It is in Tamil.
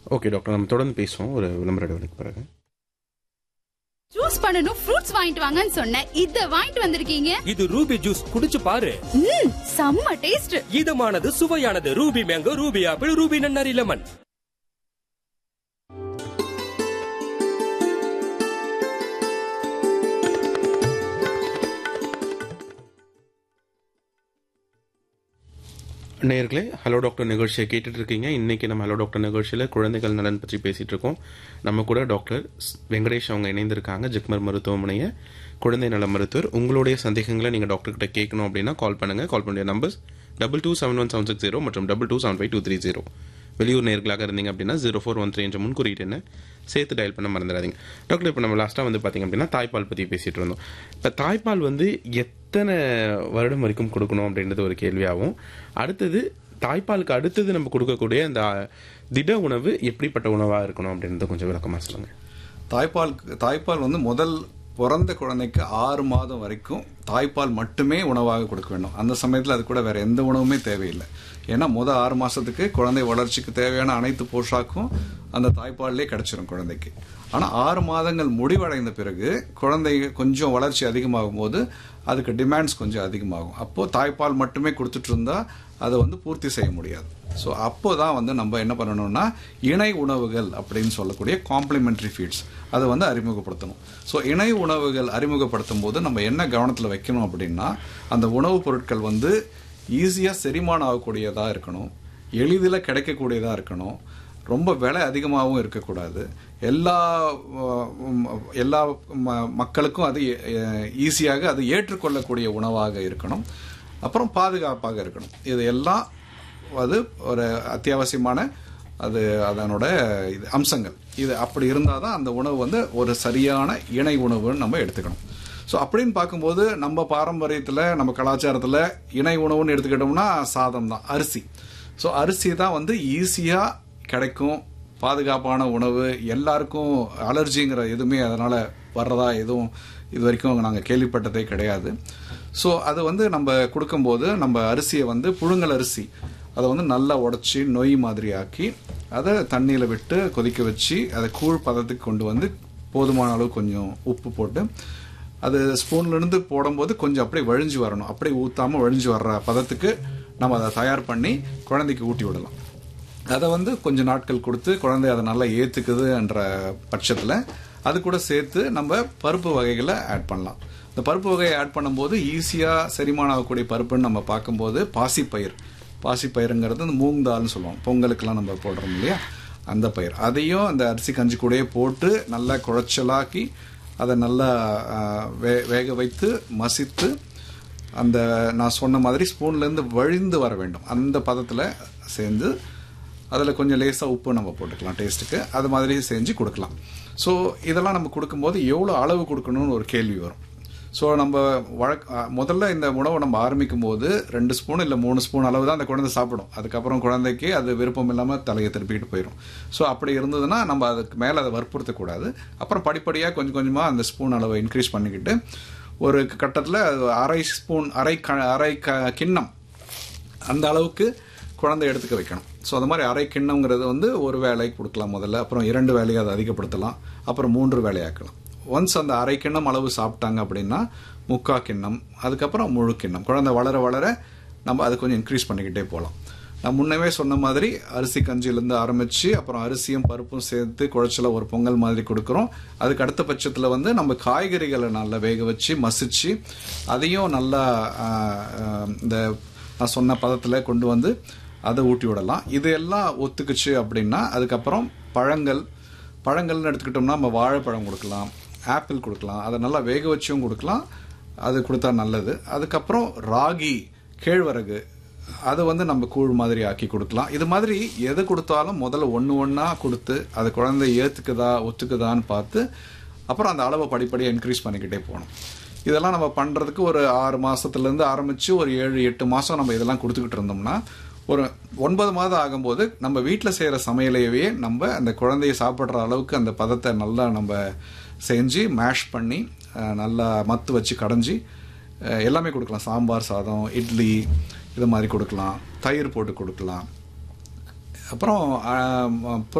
ஓகே டாக்டர் நம்ம தொடர்ந்து பேசுவோம் ஒரு விளம்பர இடைவெளிக்கு பிறகு ஜூஸ் பண்ணனும் ஃப்ரூட்ஸ் வாங்கிட்டு வாங்கன்னு சொன்னேன் இத வாங்கிட்டு வந்திருக்கீங்க இது ரூபி ஜூஸ் குடிச்சு பாரு ம் செம்ம டேஸ்ட் இதமானது சுவையானது Ruby mango Ruby apple Ruby நன்னாரி லெமன் நேயர்களே ஹலோ டாக்டர் நிகழ்ச்சியை கேட்டுட்டு இருக்கீங்க இன்னைக்கு நம்ம ஹலோ டாக்டர் நிகழ்ச்சியில் குழந்தைகள் நலன் பற்றி பேசிட்டு இருக்கோம் நம்ம கூட டாக்டர் ஸ்- வெங்கடேஷ் அவங்க இணைந்திருக்காங்க ஜிக்மர் மருத்துவமனையை குழந்தை நல மருத்துவர் உங்களுடைய சந்தேகங்களை நீங்கள் டாக்டர் கிட்ட கேட்கணும் அப்படின்னா கால் பண்ணுங்க கால் பண்ணுற numbers double two seven one seven six zero மற்றும் double two seven five two three zero வெளியூர் நேர்களாக இருந்தீங்க அப்படின்னா ஜீரோ ஃபோர் ஒன் த்ரீ என்ற முன்குறியீட்டு என்ன சேர்த்து டயல் பண்ண மறந்துடாதீங்க டாக்டர் இப்போ நம்ம லாஸ்ட்டாக வந்து பார்த்தீங்க அப்படின்னா தாய்ப்பால் பற்றி பேசிட்டு இருந்தோம் இப்போ தாய்ப்பால் வந்து எத்தனை வருடம் வரைக்கும் கொடுக்கணும் அப்படின்றது ஒரு கேள்வியாகும் அடுத்தது தாய்ப்பாலுக்கு அடுத்தது நம்ம கொடுக்கக்கூடிய அந்த திட உணவு எப்படிப்பட்ட உணவாக இருக்கணும் அப்படின்றத கொஞ்சம் விளக்கமாக சொல்லுங்கள் தாய்ப்பால் தாய்ப்பால் வந்து முதல் பிறந்த குழந்தைக்கு ஆறு மாதம் வரைக்கும் தாய்ப்பால் மட்டுமே உணவாக கொடுக்க வேண்டும் அந்த சமயத்தில் அது கூட வேற எந்த உணவுமே தேவையில்லை ஏன்னா முத ஆறு மாசத்துக்கு குழந்தை வளர்ச்சிக்கு தேவையான அனைத்து போஷாக்கும் அந்த தாய்ப்பால்லே கிடைச்சிரும் குழந்தைக்கு ஆனால் ஆறு மாதங்கள் முடிவடைந்த பிறகு குழந்தை கொஞ்சம் வளர்ச்சி அதிகமாகும் போது அதுக்கு டிமாண்ட்ஸ் கொஞ்சம் அதிகமாகும் அப்போ தாய்ப்பால் மட்டுமே கொடுத்துட்டு இருந்தா அதை வந்து பூர்த்தி செய்ய முடியாது ஸோ அப்போ தான் வந்து நம்ம என்ன பண்ணணும்னா இணை உணவுகள் அப்படின்னு சொல்லக்கூடிய காம்ப்ளிமெண்ட்ரி ஃபீட்ஸ் அதை வந்து அறிமுகப்படுத்தணும் ஸோ இணை உணவுகள் அறிமுகப்படுத்தும் போது நம்ம என்ன கவனத்தில் வைக்கணும் அப்படின்னா அந்த உணவுப் பொருட்கள் வந்து ஈஸியாக செரிமானம் ஆகக்கூடியதாக இருக்கணும் எளிதில் கிடைக்கக்கூடியதாக இருக்கணும் ரொம்ப விலை அதிகமாகவும் இருக்கக்கூடாது எல்லா அஹ், உம், எல்லா ம- மக்களுக்கும் அது ஈஸியாக அது ஏற்றுக்கொள்ளக்கூடிய உணவாக இருக்கணும் அப்புறம் பாதுகாப்பாக இருக்கணும் இது எல்லாம் அது ஒரு அத்தியாவசியமான அது அதனோட இது அம்சங்கள் இது அப்படி இருந்தால் தான் அந்த உணவு வந்து ஒரு சரியான இணை உணவுன்னு நம்ம எடுத்துக்கணும் ஸோ அப்படின்னு பார்க்கும்போது நம்ம பாரம்பரியத்தில் நம்ம கலாச்சாரத்தில் இணை உணவுன்னு எடுத்துக்கிட்டோம்னா சாதம் தான் அரிசி ஸோ அரிசி தான் வந்து ஈஸியாக கிடைக்கும் பாதுகாப்பான உணவு எல்லாருக்கும் அலர்ஜிங்கிற எதுவுமே அதனால் வர்றதா எதுவும் இது வரைக்கும் நாங்கள் கேள்விப்பட்டதே கிடையாது ஸோ அது வந்து நம்ம கொடுக்கும்போது நம்ம அரிசியை வந்து புழுங்கல் அரிசி அதை வந்து நல்லா உடச்சி நொய் மாதிரி ஆக்கி அதை தண்ணியில் விட்டு கொதிக்க வச்சு அதை கூழ் பதத்துக்கு கொண்டு வந்து போதுமான அளவு கொஞ்சம் உப்பு போட்டு அது ஸ்பூன்ல இருந்து போடும்போது கொஞ்சம் அப்படியே வழிஞ்சு வரணும் அப்படியே ஊத்தாம வழிஞ்சு வர்ற பதத்துக்கு நம்ம அதை தயார் பண்ணி குழந்தைக்கு ஊட்டி விடலாம் அதை வந்து கொஞ்சம் நாட்கள் கொடுத்து குழந்தை அதை நல்லா ஏத்துக்குதுன்ற பட்சத்தில் அது கூட சேர்த்து நம்ம பருப்பு வகைகளை ஆட் பண்ணலாம் இந்த பருப்பு வகையை ஆட் பண்ணும்போது ஈஸியாக செரிமானம் ஆகக்கூடிய பருப்புன்னு நம்ம பார்க்கும்போது பாசிப்பயிர் பாசிப்பயிறுங்கிறது இந்த மூங் தால்னு சொல்லுவோம் பொங்கலுக்கெல்லாம் நம்ம போடுறோம் இல்லையா அந்த பயிர் அதையும் அந்த அரிசி கஞ்சி கூடயே போட்டு நல்லா குழைச்சலாக்கி அதை நல்லா ஆ, வே- வேக வைத்து மசித்து அந்த நான் சொன்ன மாதிரி ஸ்பூன்லேருந்து வழிந்து வர வேண்டும் அந்த பதத்தில் சேர்ந்து அதில் கொஞ்சம் லேசாக உப்பு நம்ம போட்டுக்கலாம் டேஸ்ட்டுக்கு அது மாதிரி செஞ்சு கொடுக்கலாம் ஸோ இதெல்லாம் நம்ம கொடுக்கும்போது எவ்வளோ அளவு கொடுக்கணும்னு ஒரு கேள்வி வரும் ஸோ நம்ம வழக் அ, முதல்ல இந்த உணவை நம்ம ஆரம்பிக்கும் போது ரெண்டு ஸ்பூன் இல்லை மூணு ஸ்பூன் அளவு தான் அந்த குழந்தை சாப்பிடும் அதுக்கப்புறம் குழந்தைக்கு அது விருப்பம் இல்லாமல் தலையை திருப்பிக்கிட்டு போயிடும் ஸோ அப்படி இருந்ததுன்னா நம்ம அதுக்கு மேலே அதை வற்புறுத்தக்கூடாது அப்புறம் படிப்படியாக கொஞ்சம் கொஞ்சமாக அந்த ஸ்பூன் அளவை இன்க்ரீஸ் பண்ணிக்கிட்டு ஒரு கட்டத்தில் அரை ஸ்பூன் அரை க அரை க கிண்ணம் அந்த அளவுக்கு குழந்தை எடுத்துக்க வைக்கணும் ஸோ அந்த மாதிரி அரை கிண்ணங்கிறது வந்து ஒரு வேலைக்கு கொடுக்கலாம் முதல்ல அப்புறம் இரண்டு வேலையை அதை அதிகப்படுத்தலாம் அப்புறம் மூன்று வேலையாக்கலாம் ஒன்ஸ் அந்த அரை கிண்ணம் அளவு சாப்பிட்டாங்க அப்படின்னா முக்கா கிண்ணம் அதுக்கப்புறம் முழு கிண்ணம் குழந்தை வளர வளர நம்ம அதை கொஞ்சம் இன்க்ரீஸ் பண்ணிக்கிட்டே போகலாம் நான் முன்னவே சொன்ன மாதிரி அரிசி கஞ்சியிலேருந்து ஆரம்பித்து அப்புறம் அரிசியும் பருப்பும் சேர்த்து குழச்சல ஒரு பொங்கல் மாதிரி கொடுக்குறோம் அதுக்கு அடுத்த பட்சத்தில் வந்து நம்ம காய்கறிகளை நல்லா வேக வச்சு மசிச்சு அதையும் நல்லா ஆஹ், ஆஹ், இந்த நான் சொன்ன பதத்தில் கொண்டு வந்து அதை ஊட்டி விடலாம் இது எல்லாம் ஒத்துக்குச்சு அப்படின்னா அதுக்கப்புறம் பழங்கள் பழங்கள்னு எடுத்துக்கிட்டோம்னா நம்ம வாழைப்பழம் கொடுக்கலாம் ஆப்பிள் கொடுக்கலாம் அதை நல்லா வேக வச்சும் கொடுக்கலாம் அது கொடுத்தா நல்லது அதுக்கப்புறம் ராகி கேழ்வரகு அதை வந்து நம்ம கூழ் மாதிரி ஆக்கி கொடுக்கலாம் இது மாதிரி எது கொடுத்தாலும் முதல்ல ஒன்று ஒன்றா கொடுத்து அது குழந்தை ஏற்றுக்குதா ஒத்துக்குதான்னு பார்த்து அப்புறம் அந்த அளவை படிப்படியாக இன்க்ரீஸ் பண்ணிக்கிட்டே போகணும் இதெல்லாம் நம்ம பண்ணுறதுக்கு ஒரு ஆறு மாதத்துலேருந்து ஆரம்பித்து ஒரு ஏழு எட்டு மாதம் நம்ம இதெல்லாம் கொடுத்துக்கிட்டு இருந்தோம்னா ஒரு ஒன்பது மாதம் ஆகும்போது நம்ம வீட்டில் செய்கிற சமையலையவே நம்ம அந்த குழந்தைய சாப்பிட்ற அளவுக்கு அந்த பதத்தை நல்லா நம்ம செஞ்சு மேஷ் பண்ணி அஹ், நல்லா மத்து வச்சு கடைஞ்சி அஹ், எல்லாமே கொடுக்கலாம் சாம்பார் சாதம் இட்லி இது மாதிரி கொடுக்கலாம் தயிர் போட்டு கொடுக்கலாம் அப்புறம் ஆஹ்,